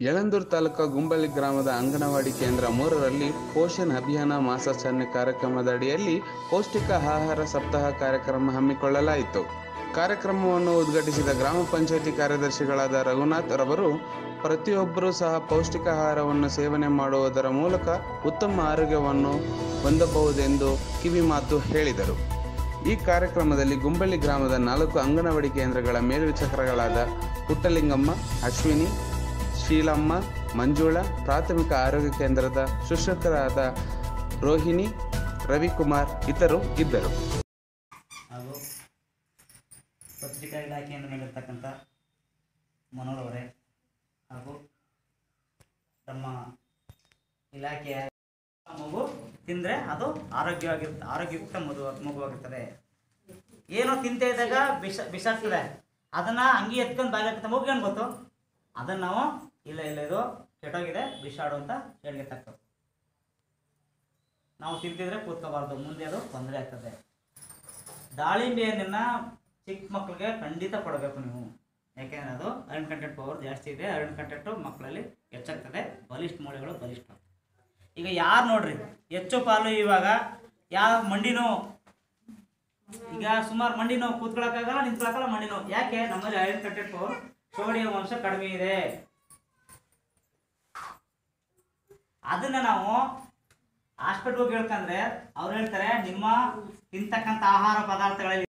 ಯಳಂದೂರು ತಾಲೂಕು ಗುಂಬಳ್ಳಿ ಗ್ರಾಮದ ಅಂಗನವಾಡಿ ಕೇಂದ್ರ ಮೂರರಲ್ಲಿ ಪೋಷಣ್ ಅಭಿಯಾನ ಮಾಸಾಚರಣೆ ಕಾರ್ಯಕ್ರಮದ ಅಡಿಯಲ್ಲಿ ಪೌಷ್ಟಿಕ ಆಹಾರ ಸಪ್ತಾಹ ಕಾರ್ಯಕ್ರಮ ಹಮ್ಮಿಕೊಳ್ಳಲಾಯಿತು ಕಾರ್ಯಕ್ರಮವನ್ನು ಉದ್ಘಾಟಿಸಿದ ಗ್ರಾಮ ಪಂಚಾಯತಿ ಕಾರ್ಯದರ್ಶಿಗಳಾದ ರಘುನಾಥ್ ರವರು ಪ್ರತಿಯೊಬ್ಬರೂ ಸಹ ಪೌಷ್ಟಿಕ ಆಹಾರವನ್ನು ಸೇವನೆ ಮಾಡುವುದರ ಮೂಲಕ ಉತ್ತಮ ಆರೋಗ್ಯವನ್ನು ಹೊಂದಬಹುದೆಂದು ಕಿವಿಮಾತು ಹೇಳಿದರು ಈ ಕಾರ್ಯಕ್ರಮದಲ್ಲಿ ಗುಂಬಳ್ಳಿ ಗ್ರಾಮದ ನಾಲ್ಕು ಅಂಗನವಾಡಿ ಕೇಂದ್ರಗಳ ಮೇಲ್ವಿಚಾರಕಗಳಾದ ಪುಟ್ಟಲಿಂಗಮ್ಮ ಅಶ್ವಿನಿ ಶೀಲಮ್ಮ ಮಂಜುಳಾ ಪ್ರಾಥಮಿಕ ಆರೋಗ್ಯ ಕೇಂದ್ರದ ಶಿಕ್ಷಕರಾದ ರೋಹಿಣಿ ರವಿಕುಮಾರ್ ಇತರು ಇದ್ದರು ಹಾಗೂ ಪತ್ರಿಕಾ ಇಲಾಖೆಯಿಂದ ನೀಡಿರ್ತಕ್ಕಂಥ ಮನೋಹರ್ ಅವರೇ ಹಾಗೂ ನಮ್ಮ ಇಲಾಖೆಯ ಮಗು ತಿಂದರೆ ಅದು ಆರೋಗ್ಯವಾಗಿ ಆರೋಗ್ಯಯುಕ್ತ ಮಗು ಮಗುವಾಗಿರ್ತದೆ ಏನೋ ತಿಂತಾ ಇದ್ದಾಗ ಬಿಷ ವಿಷ ಆಗ್ತದೆ ಅದನ್ನ ಹಂಗೆ ಎತ್ಕೊಂಡು ಬಾಯಿ ಹಾಕ್ತಾ ಮಗು ಏನು ಗೊತ್ತು ಅದನ್ನು ನಾವು ಇಲ್ಲ ಇಲ್ಲ ಇದು ಕೆಟ್ಟೋಗಿದೆ ಬಿಸಾಡು ಅಂತ ಹೇಳಿಗೆ ತಕ್ಕದು ನಾವು ತಿಂತಿದ್ರೆ ಕೂತ್ಕೋಬಾರ್ದು ಮುಂದೆ ಅದು ತೊಂದರೆ ಆಗ್ತದೆ ದಾಳಿಂಬೆ ಹಣ್ಣನ್ನ ಚಿಕ್ಕ ಮಕ್ಕಳಿಗೆ ಖಂಡಿತ ಕೊಡಬೇಕು ನೀವು ಯಾಕೆಂದ್ರೆ ಅದು ಐರನ್ ಕಂಟೆಂಟ್ ಪವರ್ ಜಾಸ್ತಿ ಇದೆ ಐರನ್ ಕಂಟೆಂಟು ಮಕ್ಕಳಲ್ಲಿ ಹೆಚ್ಚಾಗ್ತದೆ ಬಲಿಷ್ಠ ಮೂಳೆಗಳು ಬಲಿಷ್ಠ ಈಗ ಯಾರು ನೋಡ್ರಿ ಹೆಚ್ಚು ಪಾಲು ಇವಾಗ ಯಾವ ಮಂಡಿ ನೋವು ಈಗ ಸುಮಾರು ಮಂಡಿ ನೋವು ಕೂತ್ಕೊಳಕ್ಕಾಗಲ್ಲ ನಿಂತ್ಕೊಳಕ್ಕಲ್ಲ ಮಂಡಿ ನೋವು ಯಾಕೆ ನಮ್ಮಲ್ಲಿ ಐರನ್ ಕಂಟೆಂಟ್ ಪವರ್ ಸೋಡಿಯಂ ಅಂಶ ಕಡಿಮೆ ಇದೆ ಅದನ್ನ ನಾವು ಹಾಸ್ಪಿಟ್ಲ್ ಹೋಗಿ ಹೇಳ್ಕಂದ್ರೆ ಅವ್ರು ಹೇಳ್ತಾರೆ ನಿಮ್ಮ ತಿಂತಕ್ಕಂಥ ಆಹಾರ ಪದಾರ್ಥಗಳಲ್ಲಿ